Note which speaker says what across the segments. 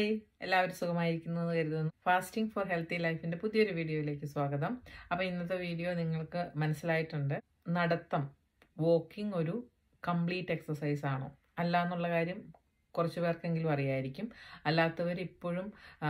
Speaker 1: hi എല്ലാവരും സുഖമായിരിക്കുന്നത് കരുതുന്നു fasting four healthy ലൈഫിന്റെ പുതിയൊരു വീഡിയോയിലേക്ക് സ്വാഗതം അപ്പോൾ ഇന്നത്തെ വീഡിയോ നിങ്ങൾക്ക് മനസ്സിലായിട്ടുണ്ട് നടത്തം വോക്കിംഗ് ഒരു കംപ്ലീറ്റ് എക്സസൈസ് ആണോ അല്ല എന്നുള്ള കാര്യം കുറച്ച് പേർക്കെങ്കിലും അറിയായിരിക്കും അല്ലാത്തവർ ഇപ്പോഴും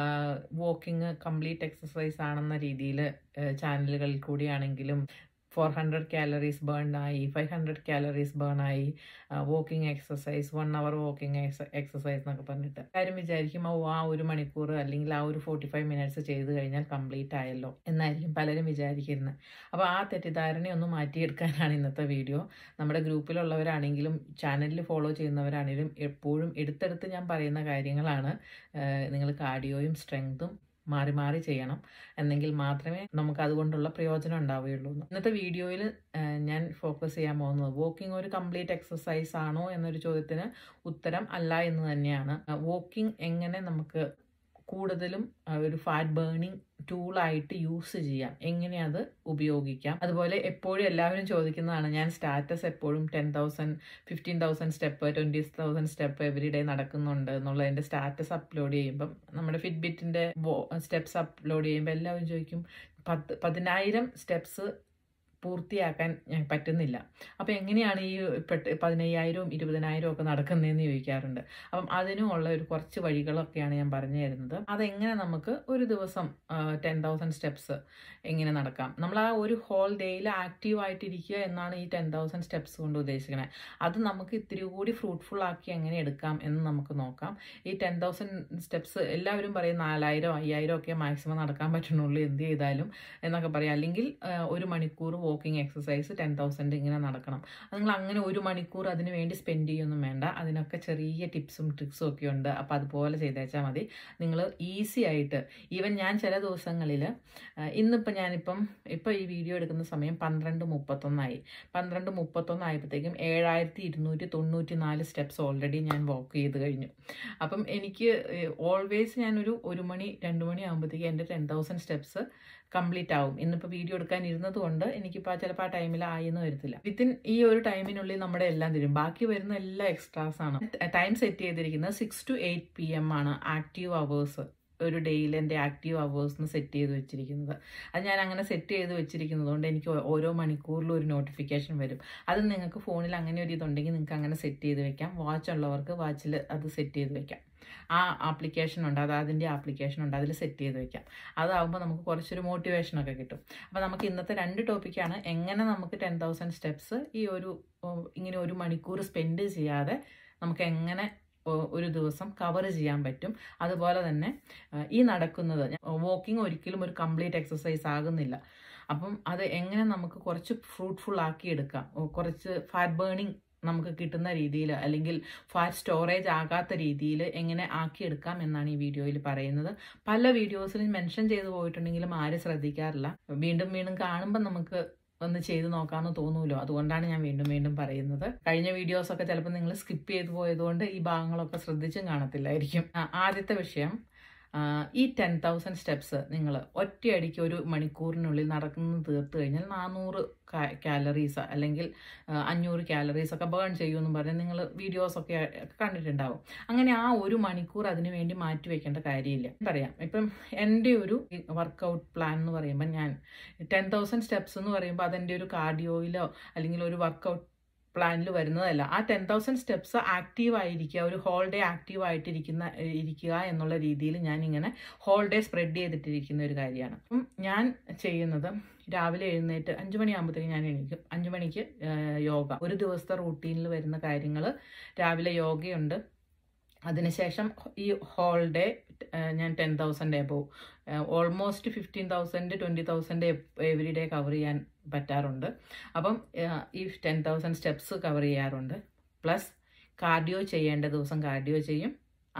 Speaker 1: വോക്കിംഗ് കംപ്ലീറ്റ് എക്സസൈസ് ആണെന്ന രീതിയിൽ ചാനലുകളിൽ കൂടിയാണെങ്കിലും ഫോർ ഹൺഡ്രഡ് കാലറീസ് ബേൺ ആയി ഫൈവ് ഹൺഡ്രഡ് കാലറീസ് ബേൺ ആയി walking exercise one hour walking exercise എന്നൊക്കെ പറഞ്ഞിട്ട് കാര്യം വിചാരിക്കും ഓ ആ ഒരു മണിക്കൂർ അല്ലെങ്കിൽ ആ ഒരു ഫോർട്ടി ഫൈവ് മിനിറ്റ്സ് ചെയ്ത് കഴിഞ്ഞാൽ കംപ്ലീറ്റ് ആയല്ലോ എന്നായിരിക്കും പലരും വിചാരിക്കുന്നത് അപ്പോൾ ആ തെറ്റിദ്ധാരണയൊന്ന് മാറ്റിയെടുക്കാനാണ് ഇന്നത്തെ വീഡിയോ നമ്മുടെ ഗ്രൂപ്പിലുള്ളവരാണെങ്കിലും ചാനലിൽ ഫോളോ ചെയ്യുന്നവരാണെങ്കിലും എപ്പോഴും എടുത്തെടുത്ത് ഞാൻ പറയുന്ന കാര്യങ്ങളാണ് നിങ്ങൾ കാർഡിയോയും സ്ട്രെങ്തും മാറി മാറി ചെയ്യണം എന്നെങ്കിൽ മാത്രമേ നമുക്ക് അതുകൊണ്ടുള്ള പ്രയോജനം ഉണ്ടാവുകയുള്ളൂ ഇന്നത്തെ വീഡിയോയിൽ ഞാൻ ഫോക്കസ് ചെയ്യാൻ പോകുന്നത് വോക്കിംഗ് ഒരു കംപ്ലീറ്റ് എക്സസൈസ് ആണോ എന്നൊരു ചോദ്യത്തിന് ഉത്തരം അല്ല എന്ന് തന്നെയാണ് വോക്കിംഗ് എങ്ങനെ നമുക്ക് കൂടുതലും ഒരു ഫാറ്റ് ബേണിംഗ് ടൂളായിട്ട് യൂസ് ചെയ്യാം എങ്ങനെ അത് ഉപയോഗിക്കാം അതുപോലെ എപ്പോഴും എല്ലാവരും ചോദിക്കുന്നതാണ് ഞാൻ സ്റ്റാറ്റസ് എപ്പോഴും ten thousand fifteen thousand step twenty thousand step every day നടക്കുന്നുണ്ട് എന്നുള്ളതിൻ്റെ സ്റ്റാറ്റസ് അപ്ലോഡ് ചെയ്യുമ്പം നമ്മുടെ ഫിറ്റ്ബിറ്റിൻ്റെ സ്റ്റെപ്സ് അപ്ലോഡ് ചെയ്യുമ്പോൾ എല്ലാവരും ചോദിക്കും പത്ത് പതിനായിരം സ്റ്റെപ്സ് പൂർത്തിയാക്കാൻ ഞാൻ പറ്റുന്നില്ല അപ്പോൾ എങ്ങനെയാണ് ഈ പെട്ട് പതിനയ്യായിരവും ഇരുപതിനായിരവും ഒക്കെ നടക്കുന്നതെന്ന് ചോദിക്കാറുണ്ട് അപ്പം അതിനുമുള്ള ഒരു കുറച്ച് വഴികളൊക്കെയാണ് ഞാൻ പറഞ്ഞു തരുന്നത് അതെങ്ങനെ നമുക്ക് ഒരു ദിവസം ടെൻ തൗസൻഡ് സ്റ്റെപ്സ് എങ്ങനെ നടക്കാം നമ്മൾ ആ ഒരു ഹോൾ ഡേയിൽ ആക്റ്റീവ് ആയിട്ടിരിക്കുക എന്നാണ് ഈ ടെൻ തൗസൻഡ് സ്റ്റെപ്സ് കൊണ്ട് ഉദ്ദേശിക്കുന്നത് അത് നമുക്ക് ഇത്തിരി കൂടി ഫ്രൂട്ട്ഫുൾ ആക്കി എങ്ങനെ എടുക്കാം എന്ന് നമുക്ക് നോക്കാം ഈ ടെൻ തൗസൻഡ് സ്റ്റെപ്സ് എല്ലാവരും പറയും നാലായിരം അയ്യായിരം ഒക്കെ മാക്സിമം നടക്കാൻ പറ്റുന്നുള്ളൂ എന്ത് ചെയ്താലും എന്നൊക്കെ പറയാം അല്ലെങ്കിൽ ഒരു മണിക്കൂർ വോക്കിംഗ് എക്സസൈസ് ടെൻ തൗസൻഡ് ഇങ്ങനെ നടക്കണം നിങ്ങൾ അങ്ങനെ ഒരു മണിക്കൂർ അതിന് വേണ്ടി സ്പെൻഡ് ചെയ്യൊന്നും വേണ്ട അതിനൊക്കെ ചെറിയ ടിപ്സും ട്രിക്സും ഒക്കെ ഉണ്ട് അപ്പോൾ അതുപോലെ ചെയ്തേച്ചാൽ മതി നിങ്ങൾ ഈസി ആയിട്ട് ഈവൻ ഞാൻ ചില ദിവസങ്ങളിൽ ഇന്നിപ്പോൾ ഞാനിപ്പം ഇപ്പോൾ ഈ വീഡിയോ എടുക്കുന്ന സമയം പന്ത്രണ്ട് മുപ്പത്തൊന്നായി പന്ത്രണ്ട് മുപ്പത്തൊന്നായപ്പോഴത്തേക്കും ഏഴായിരത്തി ഇരുന്നൂറ്റി തൊണ്ണൂറ്റി നാല് സ്റ്റെപ്സ് ഓൾറെഡി ഞാൻ വാക്ക് ചെയ്ത് കഴിഞ്ഞു അപ്പം എനിക്ക് ഓൾവേസ് ഞാനൊരു ഒരു മണി രണ്ട് മണി ആകുമ്പോഴത്തേക്കും എൻ്റെ ടെൻ തൗസൻഡ് സ്റ്റെപ്സ് കംപ്ലീറ്റ് ആവും ഇന്നിപ്പോൾ വീഡിയോ എടുക്കാൻ ഇരുന്നത് കൊണ്ട് എനിക്കിപ്പോൾ ചിലപ്പോൾ ആ ടൈമിൽ ആയെന്ന് വരത്തില്ല വിത്തിൻ ഈ ഒരു ടൈമിനുള്ളിൽ നമ്മുടെ എല്ലാം തരും ബാക്കി വരുന്ന എല്ലാ എക്സ്ട്രാസ് ആണ് ടൈം സെറ്റ് ചെയ്തിരിക്കുന്നത് six to eight P M ആണ് ആക്റ്റീവ് അവേഴ്സ് ഒരു ഡേയിൽ എൻ്റെ ആക്റ്റീവ് അവേഴ്സിന് സെറ്റ് ചെയ്ത് വെച്ചിരിക്കുന്നത് അത് ഞാൻ അങ്ങനെ സെറ്റ് ചെയ്ത് വെച്ചിരിക്കുന്നത് കൊണ്ട് എനിക്ക് ഓരോ മണിക്കൂറിലും ഒരു നോട്ടിഫിക്കേഷൻ വരും അത് നിങ്ങൾക്ക് ഫോണിൽ അങ്ങനെ ഒരു ഇതുണ്ടെങ്കിൽ നിങ്ങൾക്ക് അങ്ങനെ സെറ്റ് ചെയ്ത് വെക്കാം വാച്ച് ഉള്ളവർക്ക് വാച്ചിൽ അത് സെറ്റ് ചെയ്ത് വെക്കാം ആ ആപ്ലിക്കേഷൻ ഉണ്ട് അത് അതിൻ്റെ ആപ്ലിക്കേഷൻ ഉണ്ട് അതിൽ സെറ്റ് ചെയ്ത് വെക്കാം അതാകുമ്പോൾ നമുക്ക് കുറച്ചൊരു മോട്ടിവേഷനൊക്കെ കിട്ടും അപ്പോൾ നമുക്ക് ഇന്നത്തെ രണ്ട് ടോപ്പിക്കാണ് എങ്ങനെ നമുക്ക് ടെൻ തൗസൻഡ് സ്റ്റെപ്സ് ഈ ഒരു ഇങ്ങനെ ഒരു മണിക്കൂർ സ്പെൻഡ് ചെയ്യാതെ നമുക്ക് എങ്ങനെ ഒരു ദിവസം കവർ ചെയ്യാൻ പറ്റും അതുപോലെ തന്നെ ഈ നടക്കുന്നത് വോക്കിംഗ് ഒരിക്കലും ഒരു കംപ്ലീറ്റ് എക്സസൈസ് ആകുന്നില്ല അപ്പം അത് എങ്ങനെ നമുക്ക് കുറച്ച് ഫ്രൂട്ട്ഫുൾ ആക്കി എടുക്കാം കുറച്ച് ഫാറ്റ് ബേണിംഗ് നമുക്ക് കിട്ടുന്ന രീതിയിൽ അല്ലെങ്കിൽ ഫാറ്റ് സ്റ്റോറേജ് ആകാത്ത രീതിയിൽ എങ്ങനെ ആക്കിയെടുക്കാം എന്നാണ് ഈ വീഡിയോയിൽ പറയുന്നത് പല വീഡിയോസിലും മെൻഷൻ ചെയ്തു പോയിട്ടുണ്ടെങ്കിലും ആരും ശ്രദ്ധിക്കാറില്ല വീണ്ടും വീണ്ടും കാണുമ്പോൾ നമുക്ക് ഒന്ന് ചെയ്ത് നോക്കാമെന്ന് തോന്നൂലോ അതുകൊണ്ടാണ് ഞാൻ വീണ്ടും വീണ്ടും പറയുന്നത് കഴിഞ്ഞ വീഡിയോസൊക്കെ ചിലപ്പോൾ നിങ്ങൾ സ്കിപ്പ് ചെയ്തു പോയതുകൊണ്ട് ഈ ഭാഗങ്ങളൊക്കെ ശ്രദ്ധിച്ചും കാണത്തില്ലായിരിക്കും ആദ്യത്തെ വിഷയം ഈ ടെൻ തൗസൻഡ് സ്റ്റെപ്സ് നിങ്ങൾ ഒറ്റയടിക്ക് ഒരു മണിക്കൂറിനുള്ളിൽ നടക്കുന്നത് തീർത്ത് കഴിഞ്ഞാൽ നാനൂറ് കാലറീസ് അല്ലെങ്കിൽ അഞ്ഞൂറ് കാലറീസ് ഒക്കെ ബേൺ ചെയ്യുമെന്ന് പറഞ്ഞ് നിങ്ങൾ വീഡിയോസൊക്കെ കണ്ടിട്ടുണ്ടാവും അങ്ങനെ ആ ഒരു മണിക്കൂർ അതിന് വേണ്ടി മാറ്റി വെക്കേണ്ട കാര്യമില്ല പറയാം ഇപ്പം എൻ്റെ ഒരു വർക്കൗട്ട് പ്ലാൻ എന്ന് പറയുമ്പോൾ ഞാൻ ടെൻ തൗസൻഡ് സ്റ്റെപ്സ് എന്ന് പറയുമ്പോൾ അതെൻ്റെ ഒരു കാർഡിയോയിലോ അല്ലെങ്കിൽ ഒരു വർക്കൗട്ട് പ്ലാനിൽ വരുന്നതല്ല ആ ടെൻ തൗസൻഡ് സ്റ്റെപ്സ് ആക്റ്റീവ് ആയിരിക്കുക ഒരു ഹോൾ ഡേ ആക്റ്റീവ് ആയിട്ടിരിക്കുന്ന ഇരിക്കുക എന്നുള്ള രീതിയിൽ ഞാൻ ഇങ്ങനെ ഹോൾ ഡേ സ്പ്രെഡ് ചെയ്തിട്ടിരിക്കുന്ന ഒരു കാര്യമാണ് അപ്പം ഞാൻ ചെയ്യുന്നത് രാവിലെ എഴുന്നേറ്റ് അഞ്ചു മണിയാകുമ്പോഴത്തേക്ക് ഞാൻ എണീക്കും അഞ്ചു മണിക്ക് യോഗ ഒരു ദിവസത്തെ റൂട്ടീനിൽ വരുന്ന കാര്യങ്ങൾ രാവിലെ യോഗയുണ്ട് അതിനുശേഷം ഈ ഹോൾ ഡേ ഞാൻ ten thousand above almost fifteen thousand twenty thousand every day cover ചെയ്യാൻ പറ്റാറുണ്ട് അപ്പം ഈ ടെൻ തൗസൻഡ് സ്റ്റെപ്സ് കവർ ചെയ്യാറുണ്ട് പ്ലസ് കാർഡിയോ ചെയ്യേണ്ട ദിവസം കാർഡിയോ ചെയ്യും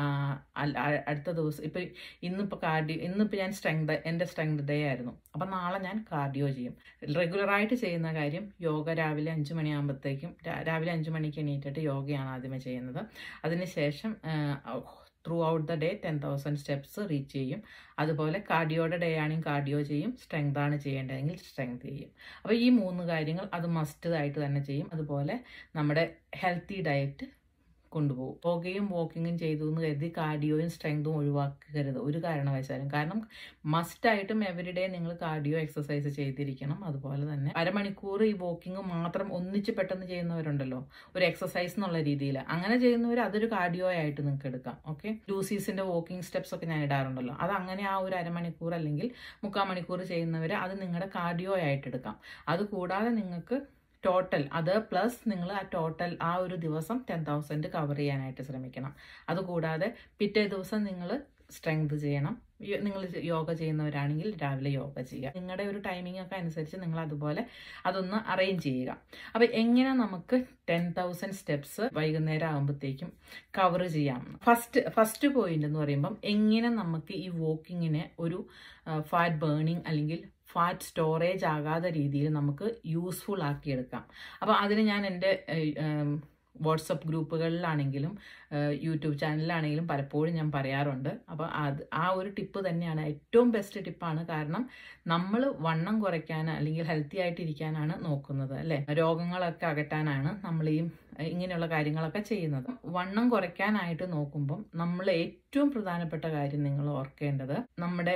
Speaker 1: അടുത്ത ദിവസം ഇപ്പം ഇന്നിപ്പോൾ കാർഡിയോ ഇന്നിപ്പോൾ ഞാൻ സ്ട്രെങ്ത് എൻ്റെ സ്ട്രെങ്ത് ഡേ ആയിരുന്നു അപ്പം നാളെ ഞാൻ കാർഡിയോ ചെയ്യും റെഗുലറായിട്ട് ചെയ്യുന്ന കാര്യം യോഗ രാവിലെ അഞ്ച് മണിയാകുമ്പോഴത്തേക്കും രാവിലെ അഞ്ച് മണിക്ക് എണീറ്റിട്ട് യോഗയാണ് ആദ്യമേ ചെയ്യുന്നത് അതിനുശേഷം throughout the day ten thousand steps reach ചെയ്യും അതുപോലെ കാർഡിയോയുടെ ഡേ ആണെങ്കിൽ കാർഡിയോ ചെയ്യും സ്ട്രെങ്ത് ആണ് ചെയ്യേണ്ടതെങ്കിൽ സ്ട്രെങ്ത് ചെയ്യും അപ്പോൾ ഈ മൂന്ന് കാര്യങ്ങൾ അത് മസ്റ്റ് ആയിട്ട് തന്നെ ചെയ്യും അതുപോലെ നമ്മുടെ ഹെൽത്തി ഡയറ്റ് കൊണ്ടുപോകും യോഗയും വാക്കിങ്ങും ചെയ്തു എന്ന് കരുതി കാർഡിയോയും സ്ട്രെങ്തും ഒഴിവാക്കരുത് ഒരു കാരണവശാലും കാരണം മസ്റ്റായിട്ടും എവറിഡേ നിങ്ങൾ കാർഡിയോ എക്സസൈസ് ചെയ്തിരിക്കണം അതുപോലെ തന്നെ അരമണിക്കൂർ ഈ വാക്കിംഗ് മാത്രം ഒന്നിച്ച് പെട്ടെന്ന് ചെയ്യുന്നവരുണ്ടല്ലോ ഒരു എക്സസൈസ് എന്നുള്ള രീതിയിൽ അങ്ങനെ ചെയ്യുന്നവർ അതൊരു കാർഡിയോ ആയിട്ട് നിങ്ങൾക്ക് എടുക്കാം ഓക്കെ ലൂസീസിന്റെ വാക്കിംഗ് സ്റ്റെപ്സ് ഒക്കെ ഞാൻ ഇടാറുണ്ടല്ലോ അത് അങ്ങനെ ആ ഒരു അരമണിക്കൂർ അല്ലെങ്കിൽ മുക്കാൽ മണിക്കൂർ ചെയ്യുന്നവർ അത് നിങ്ങളുടെ കാർഡിയോ ആയിട്ട് എടുക്കാം അത് കൂടാതെ നിങ്ങൾക്ക് ടോട്ടൽ അത് പ്ലസ് നിങ്ങൾ ആ ടോട്ടൽ ആ ഒരു ദിവസം ടെൻ തൗസൻഡ് കവർ ചെയ്യാനായിട്ട് ശ്രമിക്കണം അതുകൂടാതെ പിറ്റേ ദിവസം നിങ്ങൾ സ്ട്രെങ്ത് ചെയ്യണം നിങ്ങൾ യോഗ ചെയ്യുന്നവരാണെങ്കിൽ രാവിലെ യോഗ ചെയ്യുക നിങ്ങളുടെ ഒരു ടൈമിംഗ് ഒക്കെ അനുസരിച്ച് നിങ്ങൾ അതുപോലെ അതൊന്ന് അറേഞ്ച് ചെയ്യുക അപ്പോൾ എങ്ങനെ നമുക്ക് ടെൻ തൗസൻഡ് സ്റ്റെപ്സ് വൈകുന്നേരം ആകുമ്പോഴത്തേക്കും കവർ ചെയ്യാം ഫസ്റ്റ് ഫസ്റ്റ് പോയിന്റ് എന്ന് പറയുമ്പം എങ്ങനെ നമുക്ക് ഈ വാക്കിങ്ങിനെ ഒരു ഫാറ്റ് ബേണിംഗ് അല്ലെങ്കിൽ ഫാറ്റ് സ്റ്റോറേജ് ആകാത്ത രീതിയിൽ നമുക്ക് യൂസ്ഫുൾ ആക്കിയെടുക്കാം അപ്പോൾ അതിന് ഞാൻ എൻ്റെ വാട്സപ്പ് ഗ്രൂപ്പുകളിലാണെങ്കിലും യൂട്യൂബ് ചാനലിലാണെങ്കിലും പലപ്പോഴും ഞാൻ പറയാറുണ്ട് അപ്പോൾ അത് ആ ഒരു ടിപ്പ് തന്നെയാണ് ഏറ്റവും ബെസ്റ്റ് ടിപ്പാണ് കാരണം നമ്മൾ വണ്ണം കുറയ്ക്കാൻ അല്ലെങ്കിൽ ഹെൽത്തി ആയിട്ട് ഇരിക്കാനാണ് നോക്കുന്നത് അല്ലേ രോഗങ്ങളൊക്കെ അകറ്റാനാണ് നമ്മൾ ഈ ഇങ്ങനെയുള്ള കാര്യങ്ങളൊക്കെ ചെയ്യുന്നത് വണ്ണം കുറയ്ക്കാനായിട്ട് നോക്കുമ്പം നമ്മൾ ഏറ്റവും പ്രധാനപ്പെട്ട കാര്യം നിങ്ങൾ ഓർക്കേണ്ടത് നമ്മുടെ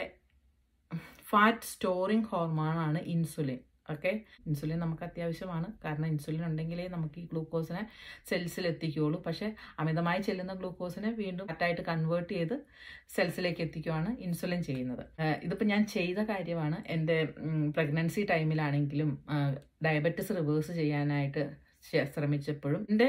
Speaker 1: ഫാറ്റ് സ്റ്റോറിങ് ഹോർമോണാണ് ഇൻസുലിൻ ഓക്കെ ഇൻസുലിൻ നമുക്ക് അത്യാവശ്യമാണ് കാരണം ഇൻസുലിൻ ഉണ്ടെങ്കിലേ നമുക്ക് ഈ ഗ്ലൂക്കോസിനെ സെൽസിൽ എത്തിക്കുകയുള്ളൂ പക്ഷേ അമിതമായി ചെല്ലുന്ന ഗ്ലൂക്കോസിനെ വീണ്ടും ഫാറ്റായിട്ട് കൺവേർട്ട് ചെയ്ത് സെൽസിലേക്ക് എത്തിക്കുകയാണ് ഇൻസുലിൻ ചെയ്യുന്നത് ഇതിപ്പോൾ ഞാൻ ചെയ്ത കാര്യമാണ് എൻ്റെ പ്രഗ്നൻസി ടൈമിലാണെങ്കിലും ഡയബറ്റിസ് റിവേഴ്സ് ചെയ്യാനായിട്ട് ശ്രമിച്ചപ്പോഴും എൻ്റെ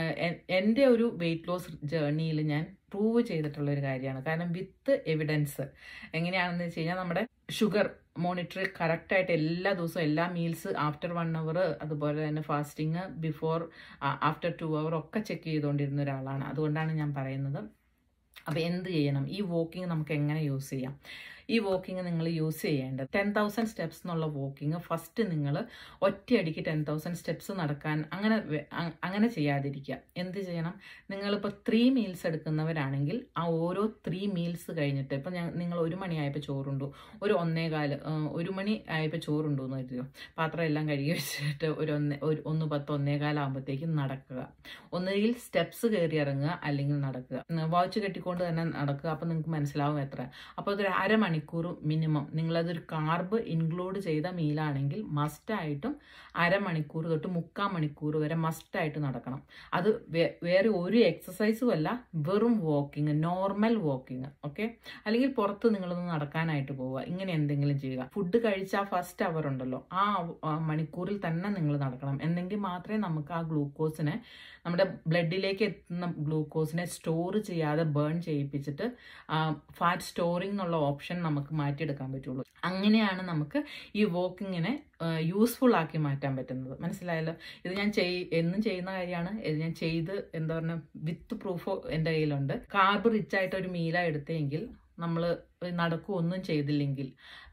Speaker 1: എൻ്റെ ഒരു വെയിറ്റ് ലോസ് ജേർണിയിൽ ഞാൻ പ്രൂവ് ചെയ്തിട്ടുള്ള ഒരു കാര്യമാണ് കാരണം വിത്ത് എവിഡൻസ് എങ്ങനെയാണെന്ന് വെച്ച് കഴിഞ്ഞാൽ നമ്മുടെ ഷുഗർ മോണിറ്റർ കറക്റ്റായിട്ട് എല്ലാ ദിവസവും എല്ലാ മീൽസ് ആഫ്റ്റർ വൺ അവർ അതുപോലെ തന്നെ fasting before after two hour ഒക്കെ ചെക്ക് ചെയ്തുകൊണ്ടിരുന്ന ഒരാളാണ് അതുകൊണ്ടാണ് ഞാൻ പറയുന്നത് അപ്പോൾ എന്ത് ചെയ്യണം ഈ വോക്കിംഗ് നമുക്ക് എങ്ങനെ യൂസ് ചെയ്യാം ഈ വോക്കിംഗ് നിങ്ങൾ യൂസ് ചെയ്യേണ്ടത് ടെൻ തൗസൻഡ് സ്റ്റെപ്സ് എന്നുള്ള വോക്കിംഗ് ഫസ്റ്റ് നിങ്ങൾ ഒറ്റയടിക്ക് ടെൻ തൗസൻഡ് സ്റ്റെപ്സ് നടക്കാൻ അങ്ങനെ അങ്ങനെ ചെയ്യാതിരിക്കുക എന്ത് ചെയ്യണം നിങ്ങളിപ്പോൾ ത്രീ മീൽസ് എടുക്കുന്നവരാണെങ്കിൽ ആ ഓരോ ത്രീ മീൽസ് കഴിഞ്ഞിട്ട് ഇപ്പം ഞാൻ നിങ്ങൾ ഒരു മണിയായപ്പോൾ ചോറുണ്ടു ഒരു ഒന്നേകാല് ഒരു മണി ആയപ്പോൾ ചോറുണ്ടു എന്ന് കരുതിയോ പാത്രം എല്ലാം കഴുകി വെച്ചിട്ട് ഒരു ഒന്ന് ഒരു ഒന്ന് പത്ത് ഒന്നേകാലാകുമ്പോഴത്തേക്കും നടക്കുക ഒന്നുകിൽ സ്റ്റെപ്സ് കയറി ഇറങ്ങുക അല്ലെങ്കിൽ നടക്കുക വാച്ച് കെട്ടിക്കൊണ്ട് തന്നെ നടക്കുക അപ്പോൾ നിങ്ങൾക്ക് മനസ്സിലാവും എത്ര അപ്പോൾ അതൊരു അരമണി മണിക്കൂർ മിനിമം നിങ്ങളതൊരു കാർബ് ഇൻക്ലൂഡ് ചെയ്ത മീലാണെങ്കിൽ മസ്റ്റായിട്ടും അരമണിക്കൂർ തൊട്ട് മുക്കാൽ മണിക്കൂർ വരെ മസ്റ്റായിട്ട് നടക്കണം അത് വേറെ ഒരു എക്സസൈസും അല്ല വെറും വാക്കിങ് നോർമൽ വാക്കിങ് ഓക്കെ അല്ലെങ്കിൽ പുറത്ത് നിങ്ങളൊന്ന് നടക്കാനായിട്ട് പോവുക ഇങ്ങനെ എന്തെങ്കിലും ചെയ്യുക ഫുഡ് കഴിച്ച ഫസ്റ്റ് അവർ ഉണ്ടല്ലോ ആ മണിക്കൂറിൽ തന്നെ നിങ്ങൾ നടക്കണം എന്നെങ്കിൽ മാത്രമേ നമുക്ക് ആ ഗ്ലൂക്കോസിനെ നമ്മുടെ ബ്ലഡിലേക്ക് എത്തുന്ന ഗ്ലൂക്കോസിനെ സ്റ്റോർ ചെയ്യാതെ ബേൺ ചെയ്യിപ്പിച്ചിട്ട് ഫാറ്റ് സ്റ്റോറിംഗ് എന്നുള്ള ഓപ്ഷൻ നമുക്ക് മാറ്റിയെടുക്കാൻ പറ്റുള്ളൂ അങ്ങനെയാണ് നമുക്ക് ഈ വോക്കിങ്ങിനെ യൂസ്ഫുൾ ആക്കി മാറ്റാൻ പറ്റുന്നത് മനസ്സിലായല്ലോ ഇത് ഞാൻ ചെയ് എന്നും ചെയ്യുന്ന കാര്യമാണ് ഇത് ഞാൻ ചെയ്ത് എന്താ പറയുക വിത്ത് പ്രൂഫ് എൻ്റെ കയ്യിലുണ്ട് കാർബ് റിച്ച് ആയിട്ട് ഒരു മീല എടുത്തെങ്കിൽ നമ്മൾ നടക്കുക ഒന്നും ചെയ്തില്ലെങ്കിൽ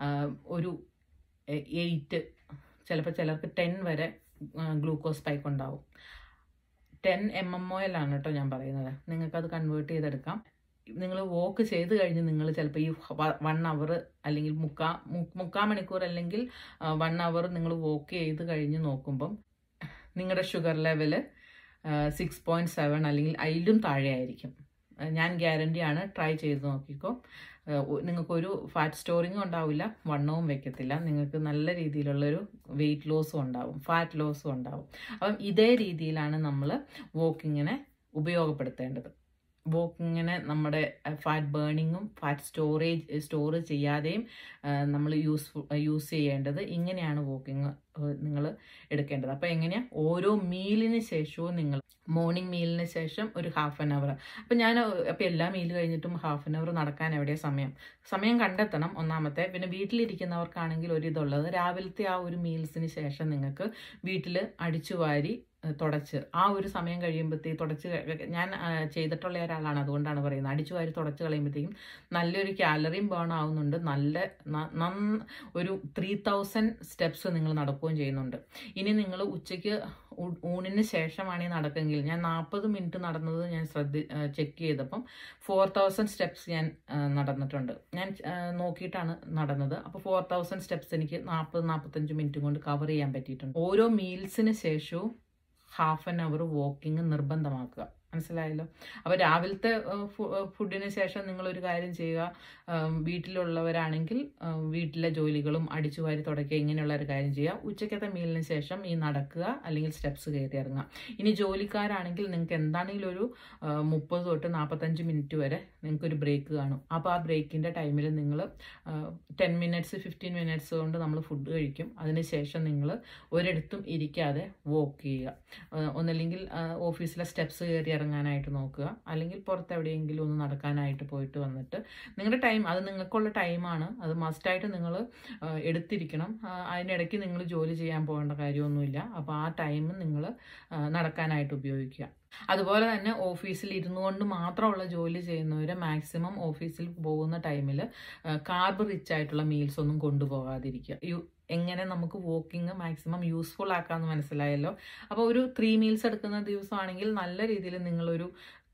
Speaker 1: ഒരു എയ്റ്റ് ചിലപ്പോൾ ചിലർക്ക് ടെൻ വരെ ഗ്ലൂക്കോസ് സ്പൈക്ക് ഉണ്ടാവും ten M M O L ആണ് കേട്ടോ ഞാൻ പറയുന്നത് നിങ്ങൾക്കത് കൺവേർട്ട് ചെയ്തെടുക്കാം നിങ്ങൾ വോക്ക് ചെയ്ത് കഴിഞ്ഞ് നിങ്ങൾ ചിലപ്പോൾ ഈ വൺ അവർ അല്ലെങ്കിൽ മുക്കാ മുക്കാ മണിക്കൂർ അല്ലെങ്കിൽ വൺ അവർ നിങ്ങൾ വോക്ക് ചെയ്ത് കഴിഞ്ഞ് നോക്കുമ്പം നിങ്ങളുടെ sugar level six point seven അല്ലെങ്കിൽ അതിലും താഴെ ആയിരിക്കും ഞാൻ ഗ്യാരണ്ടിയാണ് ട്രൈ ചെയ്ത് നോക്കിക്കോ നിങ്ങൾക്കൊരു ഫാറ്റ് സ്റ്റോറിങ്ങും ഉണ്ടാവില്ല വണ്ണവും വെക്കത്തില്ല നിങ്ങൾക്ക് നല്ല രീതിയിലുള്ളൊരു വെയിറ്റ് ലോസും ഉണ്ടാവും ഫാറ്റ് ലോസും ഉണ്ടാവും അപ്പം ഇതേ രീതിയിലാണ് നമ്മൾ വോക്കിങ്ങിനെ ഉപയോഗപ്പെടുത്തേണ്ടത് വോക്കിങ്ങിനെ നമ്മുടെ ഫാറ്റ് ബേണിങ്ങും ഫാറ്റ് സ്റ്റോറേജ് സ്റ്റോർ ചെയ്യാതെയും നമ്മൾ യൂസ് യൂസ് ചെയ്യേണ്ടത് ഇങ്ങനെയാണ് വോക്കിങ് നിങ്ങൾ എടുക്കേണ്ടത് അപ്പോൾ എങ്ങനെയാണ് ഓരോ മീലിന് ശേഷവും നിങ്ങൾ മോർണിംഗ് മീലിന് ശേഷം ഒരു ഹാഫ് ആൻ അവർ അപ്പം ഞാൻ അപ്പോൾ എല്ലാ മീൽ കഴിഞ്ഞിട്ടും ഹാഫ് ആൻ അവർ നടക്കാൻ എവിടെയാണ് സമയം സമയം കണ്ടെത്തണം ഒന്നാമത്തെ പിന്നെ വീട്ടിലിരിക്കുന്നവർക്കാണെങ്കിൽ ഒരു ഇതുള്ളത് രാവിലത്തെ ആ ഒരു മീൽസിന് ശേഷം നിങ്ങൾക്ക് വീട്ടിൽ അടിച്ചു വാരി തുടച്ച് ആ ഒരു സമയം കഴിയുമ്പോഴത്തേക്ക് തുടച്ച് ഞാൻ ചെയ്തിട്ടുള്ള ഒരാളാണ് അതുകൊണ്ടാണ് പറയുന്നത് അടിച്ചു വാരി തുടച്ച് കളയുമ്പോഴത്തേക്കും നല്ലൊരു കാലറിയും ബേൺ ആവുന്നുണ്ട് നല്ല ഒരു ത്രീ തൗസൻഡ് സ്റ്റെപ്സ് നിങ്ങൾ നടക്കുകയും ചെയ്യുന്നുണ്ട് ഇനി നിങ്ങൾ ഉച്ചയ്ക്ക് ഊണിന് ശേഷമാണ് ഈ നടക്കെങ്കിൽ ഞാൻ നാൽപ്പത് മിനിറ്റ് നടന്നത് ഞാൻ ശ്രദ്ധ ചെക്ക് ചെയ്തപ്പം ഫോർ തൗസൻഡ് സ്റ്റെപ്സ് ഞാൻ നടന്നിട്ടുണ്ട് ഞാൻ നോക്കിയിട്ടാണ് നടന്നത് അപ്പോൾ ഫോർ തൗസൻഡ് സ്റ്റെപ്സ് എനിക്ക് നാൽപ്പത് നാൽപ്പത്തഞ്ച് മിനിറ്റ് കൊണ്ട് കവർ ചെയ്യാൻ പറ്റിയിട്ടുണ്ട് ഓരോ മീൽസിന് ശേഷവും ഹാഫ് ആൻ അവർ വാക്കിംഗ് നിർബന്ധമാക്കുക മനസ്സിലായല്ലോ അപ്പോൾ രാവിലത്തെ ഏഹ്, ഫു- ഏഹ്, ഫുഡിന് ശേഷം നിങ്ങളൊരു കാര്യം ചെയ്യുക ഏഹ്, വീട്ടിലുള്ളവരാണെങ്കിൽ ഏഹ്, വീട്ടിലെ ജോലികളും അടിച്ചുവാരി തുടയ്ക്കുക ഇങ്ങനെയുള്ള ഒരു കാര്യം ചെയ്യുക ഉച്ചക്കത്തെ മീലിന് ശേഷം ഈ നടക്കുക അല്ലെങ്കിൽ സ്റ്റെപ്സ് കയറി ഇറങ്ങുക ഇനി ജോലിക്കാരാണെങ്കിൽ നിങ്ങൾക്ക് എന്താണെങ്കിലും ഒരു മുപ്പത് തൊട്ട് നാൽപ്പത്തഞ്ച് മിനിറ്റ് വരെ നിങ്ങൾക്ക് ഒരു ബ്രേക്ക് കാണും അപ്പോൾ ആ ബ്രേക്കിൻ്റെ ടൈമിൽ നിങ്ങൾ ടെൻ മിനിറ്റ്സ് ഫിഫ്റ്റീൻ മിനിറ്റ്സ് കൊണ്ട് നമ്മൾ ഫുഡ് കഴിക്കും അതിനുശേഷം നിങ്ങൾ ഒരിടത്തും ഇരിക്കാതെ വോക്ക് ചെയ്യുക ആ, ഒന്നല്ലെങ്കിൽ ആ, ഓഫീസിലെ സ്റ്റെപ്സ് കയറി ഇറങ്ങാനായിട്ട് നോക്കുക അല്ലെങ്കിൽ പുറത്ത് എവിടെയെങ്കിലും ഒന്ന് നടക്കാനായിട്ട് പോയിട്ട് വന്നിട്ട് നിങ്ങളുടെ ടൈം അത് നിങ്ങൾക്കുള്ള ടൈമാണ് അത് മസ്റ്റായിട്ട് നിങ്ങൾ എടുത്തിരിക്കണം ആ, അതിനിടയ്ക്ക് നിങ്ങൾ ജോലി ചെയ്യാൻ പോകേണ്ട കാര്യമൊന്നുമില്ല അപ്പോൾ ആ ടൈം നിങ്ങൾ നടക്കാനായിട്ട് ഉപയോഗിക്കുക അതുപോലെ തന്നെ ഓഫീസിൽ ഇരുന്നു കൊണ്ട് മാത്രമുള്ള ജോലി ചെയ്യുന്നവർ മാക്സിമം ഓഫീസിൽ പോകുന്ന ടൈമിൽ കാർബ് റിച്ച് ആയിട്ടുള്ള മീൽസ് ഒന്നും കൊണ്ടുപോകാതിരിക്കുക യു എങ്ങനെ നമുക്ക് വോക്കിംഗ് മാക്സിമം യൂസ്ഫുൾ ആക്കാമെന്ന് മനസ്സിലായല്ലോ അപ്പോൾ ഒരു ത്രീ മീൽസ് എടുക്കുന്ന ദിവസമാണെങ്കിൽ നല്ല രീതിയിൽ നിങ്ങളൊരു